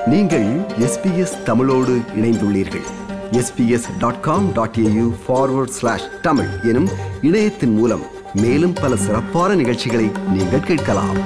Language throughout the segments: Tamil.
நீங்கள் எஸ்பிஎஸ் தமிழோடு இணைந்துள்ளீர்கள் SBS dot com dot AU forward slash தமிழ் எனும் இணையத்தின் மூலம் மேலும் பல சிறப்பான நிகழ்ச்சிகளை நீங்கள் கேட்கலாம்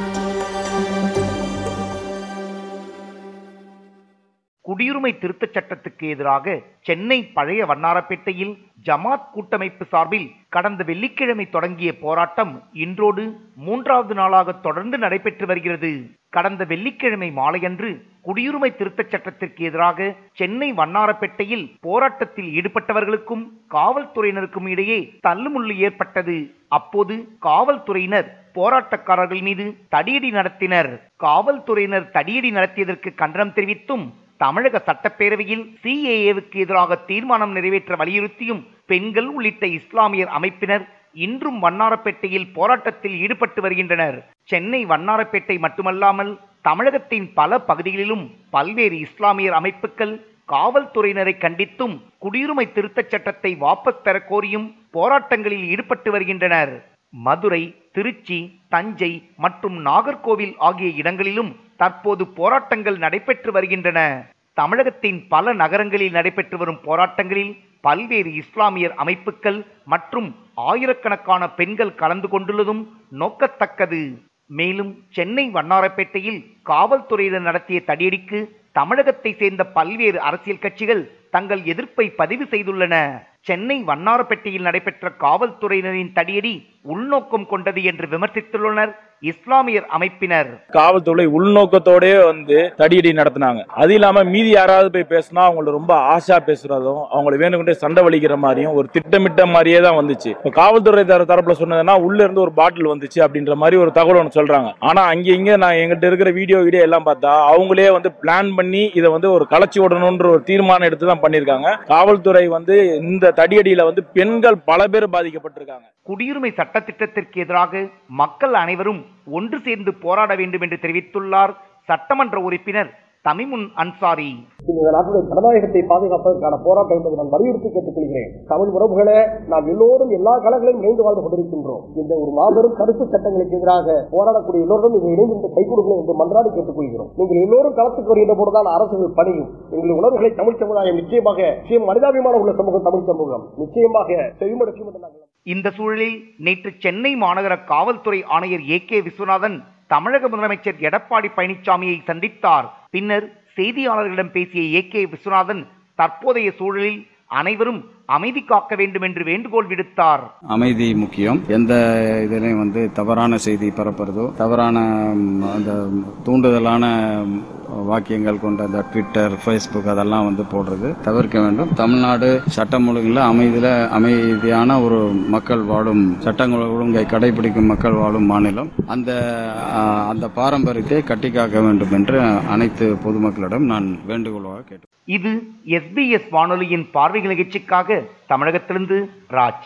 குடியுரிமை திருத்தச் சட்டத்துக்கு எதிராக சென்னை பழைய வண்ணாரப்பேட்டையில் ஜமாத் கூட்டமைப்பு சார்பில் கடந்த வெள்ளிக்கிழமை தொடங்கிய போராட்டம் இன்றோடு மூன்றாவது நாளாக தொடர்ந்து நடைபெற்று வருகிறது கடந்த வெள்ளிக்கிழமை மாலையன்று குடியுரிமை திருத்தச் சட்டத்திற்கு எதிராக சென்னை வண்ணாரப்பேட்டையில் போராட்டத்தில் ஈடுபட்டவர்களுக்கும் காவல்துறையினருக்கும் இடையே தள்ளுமுள்ளு ஏற்பட்டது அப்போது காவல்துறையினர் போராட்டக்காரர்கள் மீது தடியடி நடத்தினர் காவல்துறையினர் தடியடி நடத்தியதற்கு கண்டனம் தெரிவித்தும் தமிழக சட்டப்பேரவையில் சிஏஏவுக்கு எதிராக தீர்மானம் நிறைவேற்ற வலியுறுத்தியும் பெண்கள் உள்ளிட்ட இஸ்லாமியர் அமைப்பினர் இன்றும் வண்ணாரப்பேட்டையில் போராட்டத்தில் ஈடுபட்டு வருகின்றனர் சென்னை வண்ணாரப்பேட்டை மட்டுமல்லாமல் தமிழகத்தின் பல பகுதிகளிலும் பல்வேறு இஸ்லாமியர் அமைப்புகள் காவல்துறையினரை கண்டித்தும் குடியுரிமை திருத்தச் சட்டத்தை வாபஸ் பெற கோரியும் போராட்டங்களில் ஈடுபட்டு வருகின்றனர் மதுரை திருச்சி தஞ்சை மற்றும் நாகர்கோவில் ஆகிய இடங்களிலும் தற்போது போராட்டங்கள் நடைபெற்று வருகின்றன தமிழகத்தின் பல நகரங்களில் நடைபெற்று வரும் போராட்டங்களில் பல்வேறு இஸ்லாமியர் அமைப்புகள் மற்றும் ஆயிரக்கணக்கான பெண்கள் கலந்து கொண்டுள்ளதும் நோக்கத்தக்கது மேலும் சென்னை வண்ணாரப்பேட்டையில் காவல்துறையினர் நடத்திய தடியடிக்கு தமிழகத்தை சேர்ந்த பல்வேறு அரசியல் கட்சிகள் தங்கள் எதிர்ப்பை பதிவு செய்துள்ளன சென்னை வண்ணாரப்பேட்டையில் நடைபெற்ற காவல்துறையினரின் தடியடி உள்நோக்கம் கொண்டது என்று விமர்சித்துள்ளனர் இஸ்லாமியர் அமைப்பினர் காவல்துறை உள்நோக்கத்தோடயே வந்து தடியடி நடத்தினாங்க அது இல்லாம மீதி யாராவது போய் பேசினா அவங்கள ரொம்ப ஆசா பேசுறதும் அவங்கள வேணும்கிட்டே சண்டை வலிக்கிற மாதிரியும் ஒரு திட்டமிட்ட மாதிரியே தான் வந்துச்சு இப்போ காவல்துறை தர தரப்புல சொன்னதுன்னா உள்ள இருந்து ஒரு பாட்டில் வந்துச்சு அப்படின்ற மாதிரி ஒரு தகவல் ஒன்று சொல்றாங்க ஆனா அங்க இங்க நான் எங்கிட்ட இருக்கிற வீடியோ வீடியோ எல்லாம் பார்த்தா அவங்களே வந்து பிளான் பண்ணி இதை வந்து ஒரு களைச்சி விடணுன்ற ஒரு தீர்மானம் எடுத்து தான் பண்ணியிருக்காங்க காவல்துறை வந்து இந்த தடியடியில வந்து பெண்கள் பல பேர் பாதிக்கப்பட்டிருக்காங்க குடியுரிமை சட்டத்திட்டத்திற்கு எதிராக மக்கள் அனைவரும் ஒன்று சேர்ந்து போராட வேண்டும் என்று தெரிவித்துள்ளார் சட்டமன்ற உறுப்பினர் தமிமுன் அன்சாரி இந்த நாட்டுடைய ஜனநாயகத்தை பாதுகாப்பதற்கான போராட்டம் என்பதை நான் வலியுறுத்தி கேட்டுக்கொள்கிறேன் தமிழ் உறவுகளே நாம் எல்லோரும் எல்லா களங்களிலும் இணைந்து வாழ்ந்து கொண்டிருக்கின்றோம் இந்த ஒரு மாபெரும் தடுப்பு சட்டங்களுக்கு எதிராக போராடக்கூடிய எல்லோரும் இதை இணைந்து கை கொடுங்கள் என்று மன்றாடி கேட்டுக்கொள்கிறோம் நீங்கள் எல்லோரும் களத்துக்கு வருகின்ற போதுதான் அரசுகள் பணியும் எங்கள் உணர்வுகளை தமிழ் சமுதாயம் நிச்சயமாக நிச்சயம் மனிதாபிமானம் உள்ள சமூகம் தமிழ் சமூகம் நிச்சயமாக செவிமடுக்கும் என்று நாங்கள் இந்த சூழலில் நேற்று சென்னை மாநகர காவல்துறை ஆணையர் ஏ கே விஸ்வநாதன் தமிழக முதலமைச்சர் எடப்பாடி பழனிசாமியை சந்தித்தார் பின்னர் செய்தியாளர்களிடம் பேசிய ஏ கே விஸ்வநாதன் தற்போதைய சூழலில் அனைவரும் அமைதி காக்க வேண்டும் என்று வேண்டுகோள் விடுத்தார் அமைதி முக்கியம் எந்த இதுலையும் வந்து தவறான செய்தி பரப்புறதோ தவறான ம், அந்த தூண்டுதலான ம், வாக்கியங்கள் கொண்ட அந்த ட்விட்டர் ஃபேஸ்புக் அதெல்லாம் வந்து போடுறது தவிர்க்க வேண்டும் தமிழ்நாடு சட்டம் ஒழுங்குல அமைதியில அமைதியான ஒரு மக்கள் வாழும் சட்டங்கள் ஒழுங்கை கடைபிடிக்கும் மக்கள் வாழும் மாநிலம் அந்த ஆ, அந்த பாரம்பரியத்தை கட்டிக்காக்க வேண்டும் என்று அனைத்து பொதுமக்களிடம் நான் வேண்டுகோளாக கேட்டு இது எஸ்பிஎஸ் வானொலியின் பார்வை நிகழ்ச்சிக்காக தமிழகத்திலிருந்து ராஜ்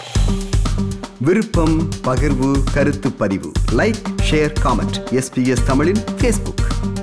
விருப்பம் பகிர்வு கருத்து பதிவு லைக் ஷேர் காமெண்ட் எஸ்பிஎஸ் தமிழின் ஃபேஸ்புக்